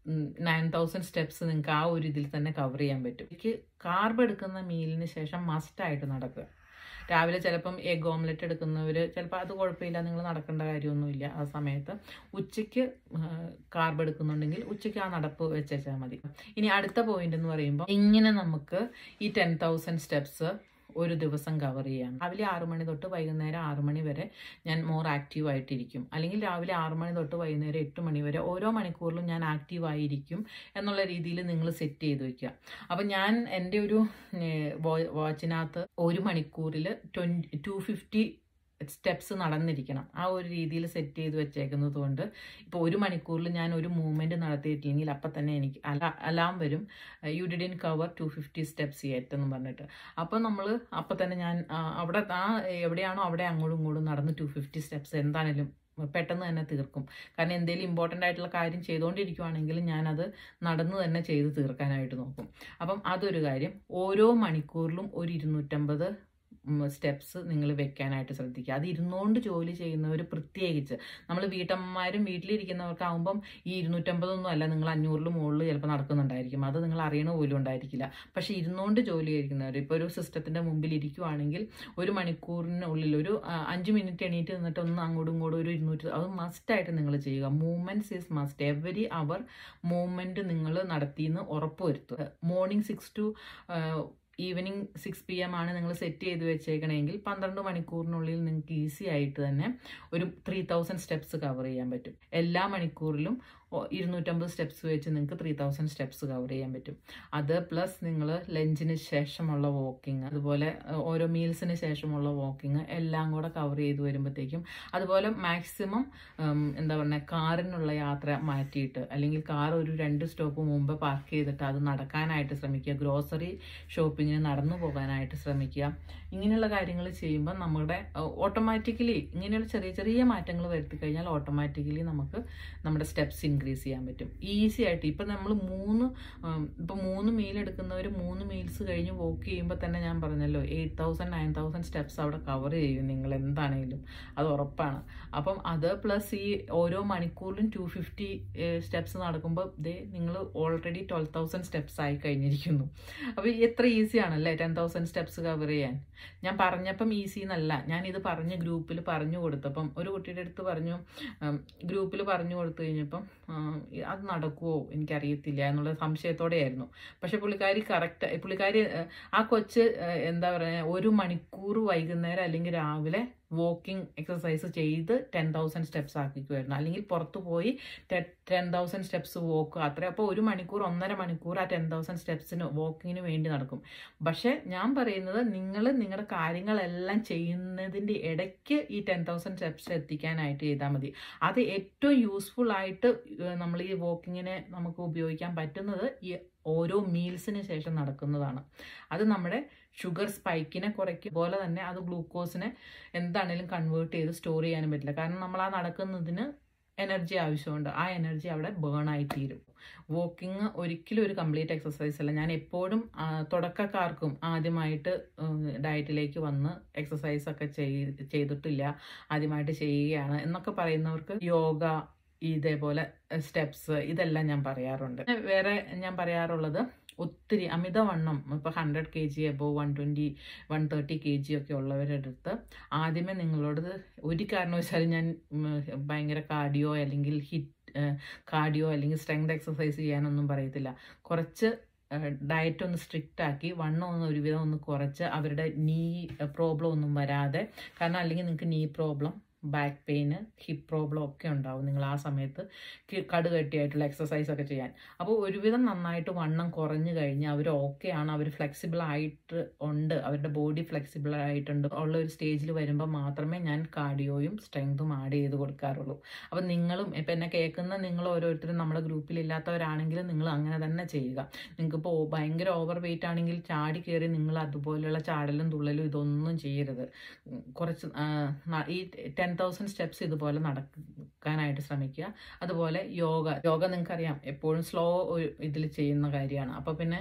Speaker 1: നയൻ തൗസൻഡ് സ്റ്റെപ്സ് നിങ്ങൾക്ക് ആ ഒരു ഇതിൽ തന്നെ കവർ ചെയ്യാൻ പറ്റും എനിക്ക് കാർബ് എടുക്കുന്ന മീലിന് ശേഷം മസ്റ്റായിട്ട് നടക്കുക രാവിലെ ചിലപ്പം എഗ് ഓംലെറ്റ് എടുക്കുന്നവർ ചിലപ്പോൾ അത് കുഴപ്പമില്ല നിങ്ങൾ നടക്കേണ്ട കാര്യമൊന്നുമില്ല ആ സമയത്ത് ഉച്ചയ്ക്ക് കാർബ് എടുക്കുന്നുണ്ടെങ്കിൽ ഉച്ചയ്ക്ക് ആ നടപ്പ് വെച്ചാൽ മതി ഇനി അടുത്ത പോയിന്റ് എന്ന് പറയുമ്പോൾ ഇങ്ങനെ നമുക്ക് ഈ ടെൻ തൗസൻഡ് സ്റ്റെപ്സ് ഒരു ദിവസം കവർ ചെയ്യാം രാവിലെ ആറു മണി തൊട്ട് വൈകുന്നേരം ആറു മണി വരെ ഞാൻ മോർ ആക്റ്റീവ് ആയിട്ടിരിക്കും അല്ലെങ്കിൽ രാവിലെ ആറു മണി തൊട്ട് വൈകുന്നേരം എട്ട് മണി വരെ ഓരോ മണിക്കൂറിലും ഞാൻ ആക്റ്റീവ് ആയിരിക്കും എന്നുള്ള രീതിയിൽ നിങ്ങൾ സെറ്റ് ചെയ്ത് വെക്കുക അപ്പം ഞാൻ എൻ്റെ ഒരു വാച്ചിനകത്ത് ഒരു മണിക്കൂറിൽ ട്വൻറ്റി ടു ഫിഫ്റ്റി സ്റ്റെപ്സ് നടന്നിരിക്കണം ആ ഒരു രീതിയിൽ സെറ്റ് ചെയ്ത് വെച്ചേക്കുന്നത് കൊണ്ട് ഇപ്പോൾ ഒരു മണിക്കൂറിൽ ഞാൻ ഒരു മൂവ്മെൻറ്റ് നടത്തിയിട്ടില്ലെങ്കിൽ അപ്പം തന്നെ എനിക്ക് അല അലാം വരും you didn't cover two fifty steps yet എന്ന് പറഞ്ഞിട്ട് അപ്പോൾ നമ്മൾ അപ്പം തന്നെ ഞാൻ ആ, അവിടെ ആ എവിടെയാണോ അവിടെ അങ്ങോട്ടും ഇങ്ങോട്ടും നടന്ന് ടു ഫിഫ്റ്റി സ്റ്റെപ്സ് എന്താണേലും പെട്ടെന്ന് തന്നെ തീർക്കും കാരണം എന്തെങ്കിലും ഇമ്പോർട്ടൻ്റ് ആയിട്ടുള്ള കാര്യം ചെയ്തുകൊണ്ടിരിക്കുവാണെങ്കിൽ ഞാനത് നടന്ന് തന്നെ ചെയ്ത് തീർക്കാനായിട്ട് നോക്കും അപ്പം അതൊരു കാര്യം ഓരോ മണിക്കൂറിലും ഒരു ഇരുന്നൂറ്റമ്പത് സ്റ്റെപ്സ് നിങ്ങൾ വെക്കാനായിട്ട് ശ്രദ്ധിക്കുക അത് ഇരുന്നുകൊണ്ട് ജോലി ചെയ്യുന്നവർ പ്രത്യേകിച്ച് നമ്മൾ വീട്ടമ്മമാരും വീട്ടിലിരിക്കുന്നവർക്കാവുമ്പം ഈ ഇരുന്നൂറ്റമ്പതൊന്നും അല്ല നിങ്ങൾ അഞ്ഞൂറിൽ മുകളിൽ ചിലപ്പോൾ നടക്കുന്നുണ്ടായിരിക്കും അത് നിങ്ങൾ അറിയണ പോലും ഉണ്ടായിരിക്കില്ല പക്ഷേ ഇരുന്നുകൊണ്ട് ജോലി ചെയ്യുന്നവർ ഇപ്പോൾ ഒരു സിസ്റ്റത്തിൻ്റെ മുമ്പിൽ ഇരിക്കുവാണെങ്കിൽ ഒരു മണിക്കൂറിനുള്ളിൽ ഒരു ആ, അഞ്ച് മിനിറ്റ് എണീറ്റ് നിന്നിട്ട് ഒന്ന് അങ്ങോട്ടും ഇങ്ങോട്ടും ഒരു ഇരുന്നൂറ്റി അത് മസ്റ്റായിട്ട് നിങ്ങൾ ചെയ്യുക movements is must every hour movement നിങ്ങൾ നടത്തിയെന്ന് ഉറപ്പ് വരുത്തുക morning six to evening six P M ആണ് നിങ്ങൾ സെറ്റ് ചെയ്ത് വെച്ചേക്കണമെങ്കിൽ പന്ത്രണ്ട് മണിക്കൂറിനുള്ളിൽ നിങ്ങൾക്ക് ഈസി ആയിട്ട് തന്നെ ഒരു ത്രീ തൗസൻഡ് സ്റ്റെപ്സ് കവർ ചെയ്യാൻ പറ്റും എല്ലാ മണിക്കൂറിലും ഒ- ഇരുന്നൂറ്റമ്പത് സ്റ്റെപ്സ് വെച്ച് നിങ്ങൾക്ക് ത്രീ തൗസൻഡ് സ്റ്റെപ്സ് കവർ ചെയ്യാൻ പറ്റും അത് പ്ലസ് നിങ്ങൾ ലഞ്ചിന് ശേഷമുള്ള വാക്കിംഗ് അതുപോലെ അഹ്, ഓരോ മീൽസിന് ശേഷമുള്ള വാക്കിംഗ് എല്ലാം കൂടെ കവർ ചെയ്ത് വരുമ്പോഴത്തേക്കും അതുപോലെ മാക്സിമം എന്താ പറയുക കാറിനുള്ള യാത്ര മാറ്റിയിട്ട് അല്ലെങ്കിൽ കാർ ഒരു രണ്ട് സ്റ്റോപ്പ് മുമ്പ് പാർക്ക് ചെയ്തിട്ട് അത് നടക്കാനായിട്ട് ശ്രമിക്കുക ഗ്രോസറി ഷോപ്പിങ്ങിന് നടന്നു പോകാനായിട്ട് ശ്രമിക്കുക ഇങ്ങനെയുള്ള കാര്യങ്ങൾ ചെയ്യുമ്പോൾ നമ്മുടെ ഓട്ടോമാറ്റിക്കലി ഇങ്ങനെയുള്ള ചെറിയ ചെറിയ മാറ്റങ്ങൾ വരുത്തി കഴിഞ്ഞാൽ ഓട്ടോമാറ്റിക്കലി നമുക്ക് നമ്മുടെ സ്റ്റെപ്സ് ഇൻക്രീസ് ചെയ്യാൻ പറ്റും ഈസി ആയിട്ട് ഇപ്പം നമ്മൾ മൂന്ന് ഇപ്പം മൂന്ന് മീൽ എടുക്കുന്നവർ മൂന്ന് മീൽസ് കഴിഞ്ഞ് വോക്ക് ചെയ്യുമ്പോൾ തന്നെ ഞാൻ പറഞ്ഞല്ലോ eight thousand nine thousand steps അവിടെ കവർ ചെയ്യും നിങ്ങൾ എന്താണെങ്കിലും അത് ഉറപ്പാണ് അപ്പം അത് പ്ലസ് ഈ ഓരോ മണിക്കൂറിലും ടു ഫിഫ്റ്റി സ്റ്റെപ്സ് നടക്കുമ്പോൾ ദേ നിങ്ങൾ ഓൾറെഡി ട്വൽവ് തൗസൻഡ് സ്റ്റെപ്സ് ആയി കഴിഞ്ഞിരിക്കുന്നു അപ്പോൾ എത്ര ഈസി ആണല്ലേ ടെൻ തൗസൻഡ് സ്റ്റെപ്സ് കവർ ചെയ്യാൻ ഞാൻ പറഞ്ഞപ്പം ഈസി എന്നല്ല ഞാൻ ഇത് പറഞ്ഞ് ഗ്രൂപ്പിൽ പറഞ്ഞു കൊടുത്തപ്പം ഒരു കുട്ടിയുടെ അടുത്ത് പറഞ്ഞു ഗ്രൂപ്പിൽ പറഞ്ഞു കൊടുത്തു കഴിഞ്ഞപ്പം ഉം, അത് നടക്കുമോ എനിക്കറിയത്തില്ല എന്നുള്ള സംശയത്തോടെയായിരുന്നു പക്ഷെ പുള്ളിക്കാരി കറക്റ്റ് പുള്ളിക്കാരി ഏഹ്, ആ കൊച്ച് ഏഹ്, എന്താ പറയുക ഒരു മണിക്കൂർ വൈകുന്നേരം അല്ലെങ്കിൽ രാവിലെ വോക്കിംഗ് എക്സസൈസ് ചെയ്ത് ടെൻ തൗസൻഡ് സ്റ്റെപ്സ് ആക്കിക്കുമായിരുന്നു അല്ലെങ്കിൽ പുറത്ത് പോയി ടെൻ തൗസൻഡ് സ്റ്റെപ്സ് വോക്ക് അത്ര അപ്പോൾ ഒരു മണിക്കൂർ ഒന്നര മണിക്കൂർ ആ ടെൻ തൗസൻഡ് സ്റ്റെപ്സിന് വോക്കിങ്ങിന് വേണ്ടി നടക്കും പക്ഷേ ഞാൻ പറയുന്നത് നിങ്ങൾ നിങ്ങളുടെ കാര്യങ്ങളെല്ലാം ചെയ്യുന്നതിൻ്റെ ഇടയ്ക്ക് ഈ ടെൻ തൗസൻഡ് സ്റ്റെപ്സ് എത്തിക്കാനായിട്ട് ചെയ്താൽ മതി അത് ഏറ്റവും യൂസ്ഫുൾ ആയിട്ട് ഏഹ്, നമ്മൾ ഈ വോക്കിങ്ങിനെ നമുക്ക് ഉപയോഗിക്കാൻ പറ്റുന്നത് ഈ ഓരോ മീൽസിന് ശേഷം നടക്കുന്നതാണ് അത് നമ്മുടെ ഷുഗർ സ്പൈക്കിനെ കുറയ്ക്കും പോലെ തന്നെ അത് ഗ്ലൂക്കോസിനെ എന്താണേലും കൺവേർട്ട് ചെയ്ത് സ്റ്റോർ ചെയ്യാനും പറ്റില്ല കാരണം നമ്മൾ ആ നടക്കുന്നതിന് എനർജി ആവശ്യമുണ്ട് ആ എനർജി അവിടെ ബേൺ ആയി തീരും വോക്കിംഗ് ഒരിക്കലും ഒരു കംപ്ലീറ്റ് എക്സസൈസ് അല്ല ഞാൻ എപ്പോഴും ആ, തുടക്കക്കാർക്കും ആദ്യമായിട്ട് ഡയറ്റിലേക്ക് വന്ന് എക്സസൈസ് ഒക്കെ ചെയ്- ചെയ്തിട്ടില്ല ആദ്യമായിട്ട് ചെയ്യുകയാണ് എന്നൊക്കെ പറയുന്നവർക്ക് യോഗ ഇതേപോലെ സ്റ്റെപ്സ് ഇതെല്ലാം ഞാൻ പറയാറുണ്ട് വേറെ ഞാൻ പറയാറുള്ളത് ഒത്തിരി അമിതവണ്ണം ഇപ്പോൾ hundred K G above one twenty one thirty K G ഒക്കെ ഉള്ളവരുടെ അടുത്ത് ആദ്യമേ നിങ്ങളോട് ഒരു കാരണവശാലും ഞാൻ ഉം, ഭയങ്കര കാർഡിയോ അല്ലെങ്കിൽ ഹിറ്റ് കാർഡിയോ അല്ലെങ്കിൽ സ്ട്രെങ്ത് എക്സസൈസ് ചെയ്യാനൊന്നും പറയത്തില്ല കുറച്ച് ഡയറ്റ് ഒന്ന് സ്ട്രിക്റ്റ് ആക്കി വണ്ണം ഒന്ന് ഒരുവിധം ഒന്ന് കുറച്ച് അവരുടെ നീ പ്രോബ്ലം ഒന്നും വരാതെ കാരണം അല്ലെങ്കിൽ നിങ്ങൾക്ക് knee problem back pain hip problem ഒക്കെ ഉണ്ടാവും നിങ്ങൾ ആ സമയത്ത് കടുകട്ടിയായിട്ടുള്ള എക്സസൈസ് ഒക്കെ ചെയ്യാൻ അപ്പോൾ ഒരുവിധം നന്നായിട്ട് വണ്ണം കുറഞ്ഞു കഴിഞ്ഞ് അവർ ഓക്കെയാണ് അവർ ഫ്ലെക്സിബിൾ ആയിട്ട് ഉണ്ട് അവരുടെ ബോഡി ഫ്ലെക്സിബിൾ ആയിട്ടുണ്ട് ഉള്ള ഒരു സ്റ്റേജിൽ വരുമ്പോൾ മാത്രമേ ഞാൻ കാർഡിയോയും സ്ട്രെങ്തും ആഡ് ചെയ്ത് കൊടുക്കാറുള്ളൂ അപ്പം നിങ്ങളും ഇപ്പം എന്നെ കേൾക്കുന്ന നിങ്ങൾ ഓരോരുത്തരും നമ്മുടെ ഗ്രൂപ്പിൽ ഇല്ലാത്തവരാണെങ്കിൽ നിങ്ങൾ അങ്ങനെ തന്നെ ചെയ്യുക നിങ്ങൾക്കിപ്പോൾ ഭയങ്കര ഓവർ വെയിറ്റ് ആണെങ്കിൽ ചാടി കയറി നിങ്ങൾ അതുപോലെയുള്ള ചാടലും തുള്ളലും ഇതൊന്നും ചെയ്യരുത് കുറച്ച് ഈ ടെൻ തൗസൻഡ് സ്റ്റെപ്സ് ഇതുപോലെ നടക്കാനായിട്ട് ശ്രമിക്കുക അതുപോലെ യോഗ യോഗ നിങ്ങൾക്കറിയാം എപ്പോഴും സ്ലോ ഇതിൽ ചെയ്യുന്ന കാര്യമാണ് അപ്പോൾ പിന്നെ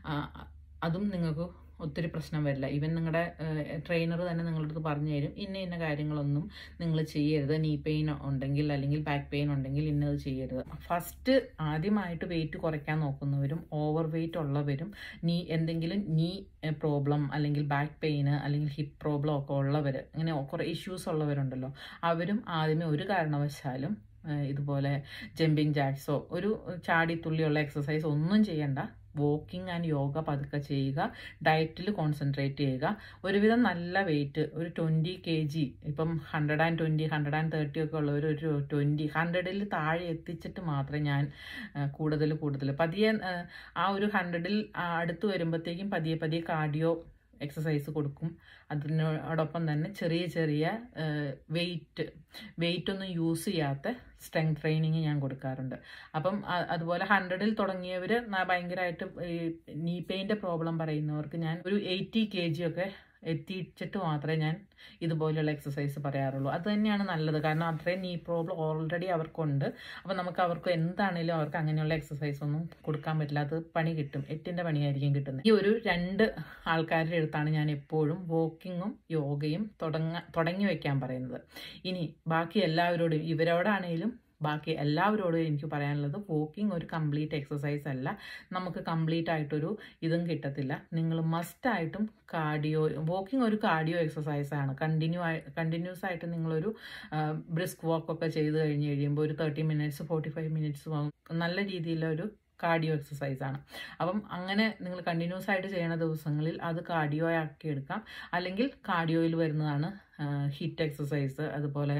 Speaker 1: അതും നിങ്ങൾക്ക് ഒത്തിരി പ്രശ്നം വരില്ല ഈവൻ നിങ്ങളുടെ ട്രെയിനർ തന്നെ നിങ്ങളുടെ അടുത്ത് പറഞ്ഞു തരും ഇന്ന ഇന്ന കാര്യങ്ങളൊന്നും നിങ്ങൾ ചെയ്യരുത് നീ പെയിൻ ഉണ്ടെങ്കിൽ അല്ലെങ്കിൽ ബാക്ക് പെയിൻ ഉണ്ടെങ്കിൽ ഇന്നത് ചെയ്യരുത് ഫസ്റ്റ് ആദ്യമായിട്ട് വെയിറ്റ് കുറയ്ക്കാൻ നോക്കുന്നവരും ഓവർ വെയിറ്റ് ഉള്ളവരും നീ എന്തെങ്കിലും നീ പ്രോബ്ലം അല്ലെങ്കിൽ ബാക്ക് പെയിന് അല്ലെങ്കിൽ ഹിപ്പ് പ്രോബ്ലം ഒക്കെ ഉള്ളവർ ഇങ്ങനെ കുറേ ഇഷ്യൂസ് ഉള്ളവരുണ്ടല്ലോ അവരും ആദ്യമേ ഒരു കാരണവശാലും ഇതുപോലെ ജമ്പിങ് ജാക്സോ ഒരു ചാടിത്തുള്ളിയുള്ള എക്സസൈസ് ഒന്നും ചെയ്യണ്ട വോക്കിംഗ് ആൻഡ് യോഗ പതുക്കെ ചെയ്യുക ഡയറ്റിൽ കോൺസെൻട്രേറ്റ് ചെയ്യുക ഒരുവിധം നല്ല വെയിറ്റ് ഒരു ട്വൻറ്റി കെ ജി ഇപ്പം hundred and twenty hundred and thirty ഒക്കെ ഉള്ളവർ ഒരു ട്വൻറ്റി ഹൺഡ്രഡിൽ താഴെ എത്തിച്ചിട്ട് മാത്രമേ ഞാൻ കൂടുതൽ കൂടുതൽ പതിയെ ആ ഒരു ഹൺഡ്രഡിൽ അടുത്ത് വരുമ്പോഴത്തേക്കും പതിയെ പതിയെ കാർഡിയോ എക്സസൈസ് കൊടുക്കും അതിനോടൊപ്പം തന്നെ ചെറിയ ചെറിയ വെയിറ്റ് വെയിറ്റ് ഒന്നും യൂസ് ചെയ്യാത്ത സ്ട്രെങ്ത് ട്രെയിനിങ് ഞാൻ കൊടുക്കാറുണ്ട് അപ്പം അതുപോലെ ഹൺഡ്രഡിൽ തുടങ്ങിയവർ ഭയങ്കരമായിട്ട് നീ പെയിൻ്റെ പ്രോബ്ലം പറയുന്നവർക്ക് ഞാൻ ഒരു എയ്റ്റി കെ ജി ഒക്കെ എത്തിച്ചിട്ട് മാത്രമേ ഞാൻ ഇതുപോലെയുള്ള എക്സസൈസ് പറയാറുള്ളൂ അത് തന്നെയാണ് നല്ലത് കാരണം അത്രയും നീ പ്രോബ്ലം ഓൾറെഡി അവർക്കുണ്ട് അപ്പോൾ നമുക്ക് അവർക്ക് എന്താണേലും അവർക്ക് അങ്ങനെയുള്ള എക്സസൈസ് ഒന്നും കൊടുക്കാൻ പറ്റില്ല അത് പണി കിട്ടും എട്ടിൻ്റെ പണിയായിരിക്കും കിട്ടുന്നത് ഈ ഒരു രണ്ട് ആൾക്കാരുടെ അടുത്താണ് ഞാൻ എപ്പോഴും വോക്കിങ്ങും യോഗയും തുടങ്ങ തുടങ്ങി വയ്ക്കാൻ പറയുന്നത് ഇനി ബാക്കി എല്ലാവരോടും ഇവരോടാണേലും ബാക്കി എല്ലാവരോടും എനിക്ക് പറയാനുള്ളത് വോക്കിംഗ് ഒരു കംപ്ലീറ്റ് എക്സസൈസ് അല്ല നമുക്ക് കംപ്ലീറ്റ് ആയിട്ടൊരു ഇതും കിട്ടത്തില്ല നിങ്ങൾ മസ്റ്റായിട്ടും കാർഡിയോ വോക്കിംഗ് ഒരു കാർഡിയോ എക്സസൈസ് ആണ് കണ്ടിന്യൂ ആയി കണ്ടിന്യൂസ് ആയിട്ട് നിങ്ങളൊരു ബ്രിസ്ക് വാക്കൊക്കെ ചെയ്ത് കഴിഞ്ഞ് കഴിയുമ്പോൾ ഒരു thirty minutes forty five minutes നല്ല രീതിയിലൊരു കാർഡിയോ എക്സസൈസ് ആണ് അപ്പം അങ്ങനെ നിങ്ങൾ കണ്ടിന്യൂസ് ആയിട്ട് ചെയ്യുന്ന ദിവസങ്ങളിൽ അത് കാർഡിയോ ആക്കി എടുക്കാം അല്ലെങ്കിൽ കാർഡിയോയിൽ വരുന്നതാണ് ഹിറ്റ് എക്സസൈസ് അതുപോലെ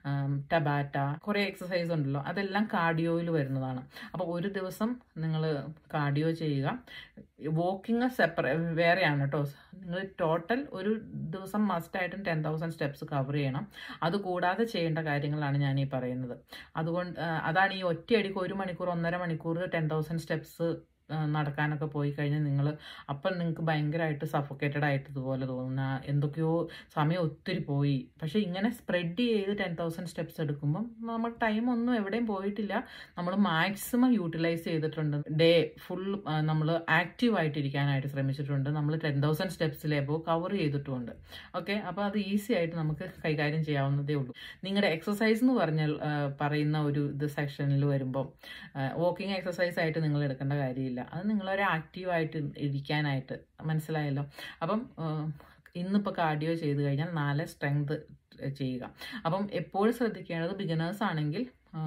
Speaker 1: ടബാറ്റ കുറേ എക്സസൈസ് ഉണ്ടല്ലോ അതെല്ലാം കാർഡിയോയിൽ വരുന്നതാണ് അപ്പോൾ ഒരു ദിവസം നിങ്ങൾ കാർഡിയോ ചെയ്യുക വോക്കിംഗ് സെപ്പറേ വേറെയാണ് കേട്ടോ നിങ്ങൾ ടോട്ടൽ ഒരു ദിവസം മസ്റ്റായിട്ടും ടെൻ തൗസൻഡ് സ്റ്റെപ്സ് കവർ ചെയ്യണം അതുകൂടാതെ ചെയ്യേണ്ട കാര്യങ്ങളാണ് ഞാൻ ഈ പറയുന്നത് അതുകൊണ്ട് അതാണ് ഈ ഒറ്റയടിക്ക് ഒരു മണിക്കൂർ ഒന്നര മണിക്കൂർ ടെൻ തൗസൻഡ് സ്റ്റെപ്സ് നടക്കാനൊക്കെ പോയി കഴിഞ്ഞാൽ നിങ്ങൾ അപ്പം നിങ്ങൾക്ക് ഭയങ്കരമായിട്ട് സഫോക്കേറ്റഡ് ആയിട്ട് ഇതുപോലെ തോന്നുന്ന എന്തൊക്കെയോ സമയം ഒത്തിരി പോയി പക്ഷേ ഇങ്ങനെ സ്പ്രെഡ് ചെയ്ത് ടെൻ തൗസൻഡ് സ്റ്റെപ്സ് എടുക്കുമ്പം നമ്മൾ ടൈം ഒന്നും എവിടെയും പോയിട്ടില്ല നമ്മൾ മാക്സിമം യൂട്ടിലൈസ് ചെയ്തിട്ടുണ്ട് ഡേ ഫുൾ നമ്മൾ ആക്റ്റീവ് ആയിട്ടിരിക്കാനായിട്ട് ശ്രമിച്ചിട്ടുണ്ട് നമ്മൾ ടെൻ തൗസൻഡ് സ്റ്റെപ്സിൽ എബോ കവർ ചെയ്തിട്ടുമുണ്ട് ഓക്കെ അപ്പോൾ അത് ഈസി ആയിട്ട് നമുക്ക് കൈകാര്യം ചെയ്യാവുന്നതേ ഉള്ളൂ നിങ്ങളുടെ എക്സസൈസ് എന്ന് പറഞ്ഞാൽ പറയുന്ന ഒരു ഇത് സെക്ഷനിൽ വരുമ്പോൾ വാക്കിംഗ് എക്സസൈസ് ആയിട്ട് നിങ്ങൾ എടുക്കേണ്ട കാര്യമില്ല അത് നിങ്ങളൊരു ആക്റ്റീവായിട്ട് ഇരിക്കാനായിട്ട് മനസ്സിലായല്ലോ അപ്പം ഇന്നിപ്പോൾ കാർഡിയോ ചെയ്ത് കഴിഞ്ഞാൽ നാല് സ്ട്രെങ്ത് ചെയ്യുക അപ്പം എപ്പോഴും ശ്രദ്ധിക്കേണ്ടത് ബിഗിനേഴ്സ് ആണെങ്കിൽ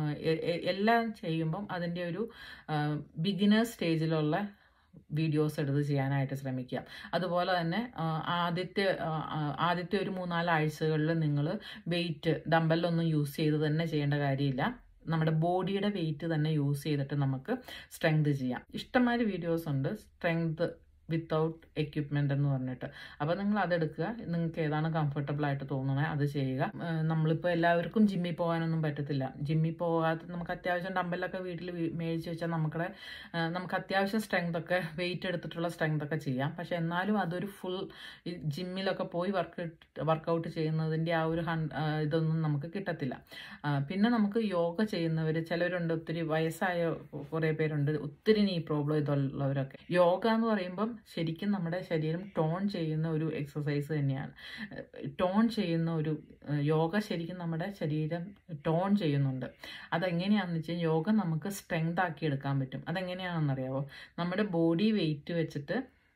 Speaker 1: എല്ലാം ചെയ്യുമ്പം അതിൻ്റെ ഒരു ബിഗിനേഴ്സ് സ്റ്റേജിലുള്ള വീഡിയോസ് എടുത്ത് ചെയ്യാനായിട്ട് ശ്രമിക്കുക അതുപോലെ തന്നെ ആദ്യത്തെ ആദ്യത്തെ ഒരു മൂന്നാല് ആഴ്ചകളിൽ നിങ്ങൾ വെയിറ്റ് ഡമ്പലൊന്നും യൂസ് ചെയ്ത് തന്നെ ചെയ്യേണ്ട കാര്യമില്ല നമ്മുടെ ബോഡിയുടെ വെയിറ്റ് തന്നെ യൂസ് ചെയ്തിട്ട് നമുക്ക് സ്ട്രെങ്ത് ചെയ്യാം ഇഷ്ടംമാതിരി വീഡിയോസ് ഉണ്ട് സ്ട്രെങ്ത് വിത്തൗട്ട് എക്യുപ്മെൻ്റ് എന്ന് പറഞ്ഞിട്ട് അപ്പോൾ നിങ്ങൾ അതെടുക്കുക നിങ്ങൾക്ക് ഏതാണ് കംഫർട്ടബിൾ ആയിട്ട് തോന്നണേ അത് ചെയ്യുക നമ്മളിപ്പോൾ എല്ലാവർക്കും ജിമ്മിൽ പോകാനൊന്നും പറ്റത്തില്ല ജിമ്മിൽ പോകാത്ത നമുക്ക് അത്യാവശ്യം ഡമ്പലൊക്കെ വീട്ടിൽ മേടിച്ച് വെച്ചാൽ നമുക്കിടെ നമുക്ക് അത്യാവശ്യം സ്ട്രെങ്ത് ഒക്കെ വെയിറ്റ് എടുത്തിട്ടുള്ള സ്ട്രെങ്ത് ഒക്കെ ചെയ്യാം പക്ഷെ എന്നാലും അതൊരു ഫുൾ ജിമ്മിലൊക്കെ പോയി വർക്ക് വർക്കൗട്ട് ചെയ്യുന്നതിൻ്റെ ആ ഒരു ഹൺ ഇതൊന്നും നമുക്ക് കിട്ടത്തില്ല പിന്നെ നമുക്ക് യോഗ ചെയ്യുന്നവർ ചിലരുണ്ട് ഒത്തിരി വയസ്സായ കുറേ പേരുണ്ട് ഒത്തിരി നീ പ്രോബ്ലം ഇതുള്ളവരൊക്കെ യോഗ എന്ന് പറയുമ്പം ശരിക്കും നമ്മുടെ ശരീരം ടോൺ ചെയ്യുന്ന ഒരു എക്സസൈസ് തന്നെയാണ് ടോൺ ചെയ്യുന്ന ഒരു യോഗ ശരിക്കും നമ്മുടെ ശരീരം ടോൺ ചെയ്യുന്നുണ്ട് അതെങ്ങനെയാണെന്ന് വെച്ചാൽ യോഗ നമുക്ക് സ്ട്രെങ്ത് ആക്കി എടുക്കാൻ പറ്റും അതെങ്ങനെയാണെന്നറിയാവോ നമ്മുടെ ബോഡി വെയിറ്റ് വെച്ചിട്ട്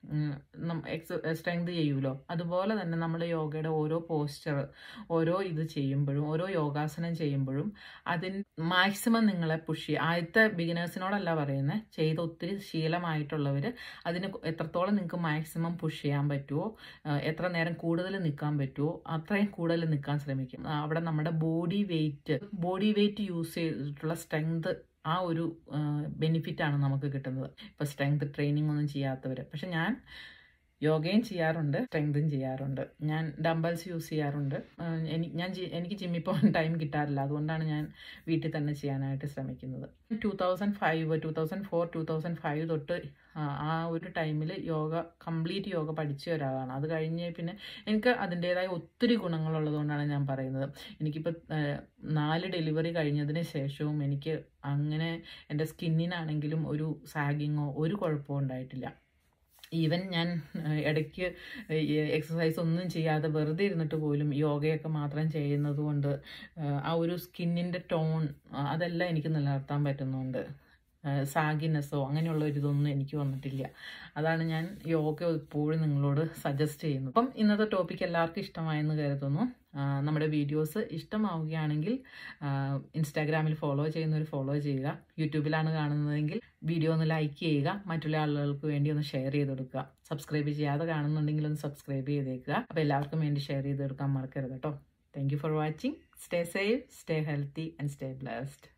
Speaker 1: എക്സ് സ്ട്രെങ്ത് ചെയ്യുമല്ലോ അതുപോലെ തന്നെ നമ്മൾ യോഗയുടെ ഓരോ പോസ്ചർ ഓരോ ഇത് ചെയ്യുമ്പോഴും ഓരോ യോഗാസനം ചെയ്യുമ്പോഴും അതിന് മാക്സിമം നിങ്ങളെ പുഷ് ചെയ്യുക ആദ്യത്തെ ബിഗിനേഴ്സിനോടല്ല പറയുന്നത് ചെയ്ത് ഒത്തിരി ശീലമായിട്ടുള്ളവർ അതിന് എത്രത്തോളം നിങ്ങൾക്ക് മാക്സിമം പുഷ് ചെയ്യാൻ പറ്റുമോ എത്ര നേരം കൂടുതൽ നിൽക്കാൻ പറ്റുമോ അത്രയും കൂടുതൽ നിൽക്കാൻ ശ്രമിക്കും അവിടെ നമ്മുടെ body weight body weight use ചെയ്തിട്ടുള്ള സ്ട്രെങ്ത് ആ ഒരു ബെനിഫിറ്റാണ് നമുക്ക് കിട്ടുന്നത് ഇപ്പോൾ സ്ട്രെങ്ത് ട്രെയിനിങ് ഒന്നും ചെയ്യാത്തവർ പക്ഷെ ഞാൻ യോഗയും ചെയ്യാറുണ്ട് സ്ട്രെങ്തും ചെയ്യാറുണ്ട് ഞാൻ ഡംബൽസ് യൂസ് ചെയ്യാറുണ്ട് എനിക്ക് ഞാൻ എനിക്ക് ജിമ്മിൽ പോകാൻ ടൈം കിട്ടാറില്ല അതുകൊണ്ടാണ് ഞാൻ വീട്ടിൽ തന്നെ ചെയ്യാനായിട്ട് ശ്രമിക്കുന്നത് two thousand five two thousand four two thousand five തൊട്ട് ആ ഒരു ടൈമിൽ യോഗ കംപ്ലീറ്റ് യോഗ പഠിച്ച ഒരാളാണ് അത് കഴിഞ്ഞ് പിന്നെ എനിക്ക് അതിൻ്റേതായ ഒത്തിരി ഗുണങ്ങളുള്ളതുകൊണ്ടാണ് ഞാൻ പറയുന്നത് എനിക്കിപ്പോൾ നാല് ഡെലിവറി കഴിഞ്ഞതിന് ശേഷവും എനിക്ക് അങ്ങനെ എൻ്റെ സ്കിന്നിനാണെങ്കിലും ഒരു സാഗിങ്ങോ ഒരു കുഴപ്പമോ ഉണ്ടായിട്ടില്ല ഈവൻ ഞാൻ ഇടയ്ക്ക് എക്സസൈസ് ഒന്നും ചെയ്യാതെ വെറുതെ ഇരുന്നിട്ട് പോലും യോഗയൊക്കെ മാത്രം ചെയ്യുന്നത് കൊണ്ട് ആ ഒരു സ്കിന്നിൻ്റെ ടോൺ അതെല്ലാം എനിക്ക് നിലനിർത്താൻ പറ്റുന്നുണ്ട് സാഗിനെസ്സോ അങ്ങനെയുള്ള ഒരു ഇതൊന്നും എനിക്ക് വന്നിട്ടില്ല അതാണ് ഞാൻ യോഗ എപ്പോഴും നിങ്ങളോട് സജസ്റ്റ് ചെയ്യുന്നത് അപ്പം ഇന്നത്തെ ടോപ്പിക് എല്ലാവർക്കും ഇഷ്ടമായെന്ന് കരുതുന്നു നമ്മുടെ വീഡിയോസ് ഇഷ്ടമാവുകയാണെങ്കിൽ ഇൻസ്റ്റാഗ്രാമിൽ ഫോളോ ചെയ്യുന്നവർ ഫോളോ ചെയ്യുക യൂട്യൂബിലാണ് കാണുന്നതെങ്കിൽ വീഡിയോ ഒന്ന് ലൈക്ക് ചെയ്യുക മറ്റുള്ള ആളുകൾക്ക് വേണ്ടി ഒന്ന് ഷെയർ ചെയ്ത് കൊടുക്കുക സബ്സ്ക്രൈബ് ചെയ്യാതെ കാണുന്നുണ്ടെങ്കിൽ ഒന്ന് സബ്സ്ക്രൈബ് ചെയ്തേക്കുക അപ്പോൾ എല്ലാവർക്കും വേണ്ടി ഷെയർ ചെയ്ത് കൊടുക്കാൻ മറക്കരുത് കേട്ടോ thank you for watching stay safe stay healthy and stay blessed